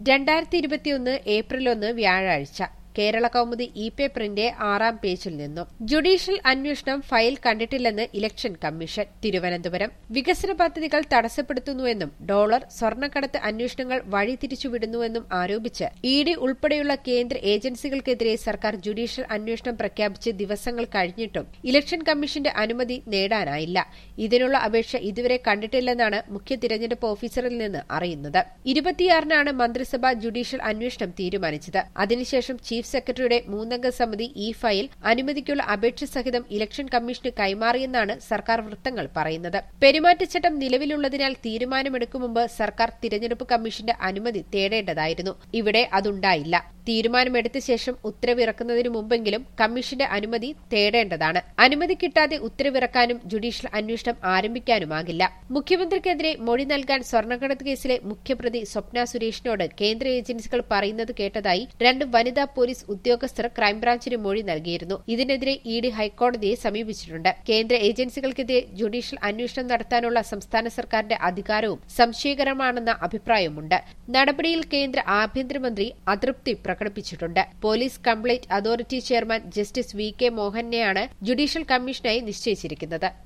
രണ്ടായിരത്തി ഇരുപത്തിയൊന്ന് ഏപ്രിൽ ഒന്ന് വ്യാഴാഴ്ച കേരള കൗമുദി ഇ പേപ്പറിന്റെ ആറാം പേജിൽ നിന്നും ജുഡീഷ്യൽ അന്വേഷണം ഫയൽ കണ്ടിട്ടില്ലെന്ന് ഇലക്ഷൻ കമ്മീഷൻ തിരുവനന്തപുരം വികസന പദ്ധതികൾ തടസ്സപ്പെടുത്തുന്നുവെന്നും ഡോളർ സ്വർണ്ണക്കടത്ത് അന്വേഷണങ്ങൾ വഴിതിരിച്ചുവിടുന്നുവെന്നും ആരോപിച്ച് ഇ ഡി ഉൾപ്പെടെയുള്ള കേന്ദ്ര ഏജൻസികൾക്കെതിരെ സർക്കാർ ജുഡീഷ്യൽ അന്വേഷണം പ്രഖ്യാപിച്ച് ദിവസങ്ങൾ കഴിഞ്ഞിട്ടും ഇലക്ഷൻ കമ്മീഷന്റെ അനുമതി നേടാനായില്ല ഇതിനുള്ള അപേക്ഷ ഇതുവരെ കണ്ടിട്ടില്ലെന്നാണ് മുഖ്യ തിരഞ്ഞെടുപ്പ് ഓഫീസറിൽ നിന്ന് അറിയുന്നത് ഇരുപത്തിയാറിനാണ് മന്ത്രിസഭ ജുഡീഷ്യൽ അന്വേഷണം തീരുമാനിച്ചത് അതിനുശേഷം ചീഫ് സെക്രട്ടറിയുടെ മൂന്നംഗ സമിതി ഈ ഫയൽ അനുമതിക്കുള്ള അപേക്ഷ സഹിതം ഇലക്ഷൻ കമ്മീഷന് കൈമാറിയെന്നാണ് സർക്കാർ വൃത്തങ്ങൾ പറയുന്നത് പെരുമാറ്റച്ചട്ടം നിലവിലുള്ളതിനാൽ തീരുമാനമെടുക്കും മുമ്പ് സർക്കാർ തിരഞ്ഞെടുപ്പ് കമ്മീഷന്റെ അനുമതി തേടേണ്ടതായിരുന്നു ഇവിടെ അതുണ്ടായില്ല തീരുമാനമെടുത്ത ശേഷം ഉത്തരവിറക്കുന്നതിനു മുമ്പെങ്കിലും കമ്മീഷന്റെ അനുമതി തേടേണ്ടതാണ് അനുമതി കിട്ടാതെ ഉത്തരവിറക്കാനും ജുഡീഷ്യൽ അന്വേഷണം ആരംഭിക്കാനുമാകില്ല മുഖ്യമന്ത്രിക്കെതിരെ മൊഴി നൽകാൻ സ്വർണ്ണക്കടത്ത് കേസിലെ മുഖ്യപ്രതി സ്വപ്ന സുരേഷിനോട് കേന്ദ്ര ഏജൻസികൾ പറയുന്നത് കേട്ടതായി രണ്ട് വനിതാ പോലീസ് ഉദ്യോഗസ്ഥർ ക്രൈംബ്രാഞ്ചിന് മൊഴി നൽകിയിരുന്നു ഇതിനെതിരെ ഇ ഡി ഹൈക്കോടതിയെ സമീപിച്ചിട്ടുണ്ട് കേന്ദ്ര ഏജൻസികൾക്കെതിരെ ജുഡീഷ്യൽ അന്വേഷണം നടത്താനുള്ള സംസ്ഥാന സർക്കാരിന്റെ അധികാരവും സംശയകരമാണെന്ന അഭിപ്രായമുണ്ട് നടപടിയിൽ കേന്ദ്ര ആഭ്യന്തരമന്ത്രി അതൃപ്തി പ്രകടിപ്പിച്ചിട്ടുണ്ട് police complaint authority chairman justice V K മോഹനെയാണ് ജുഡീഷ്യൽ കമ്മീഷനായി നിശ്ചയിച്ചിരിക്കുന്നത്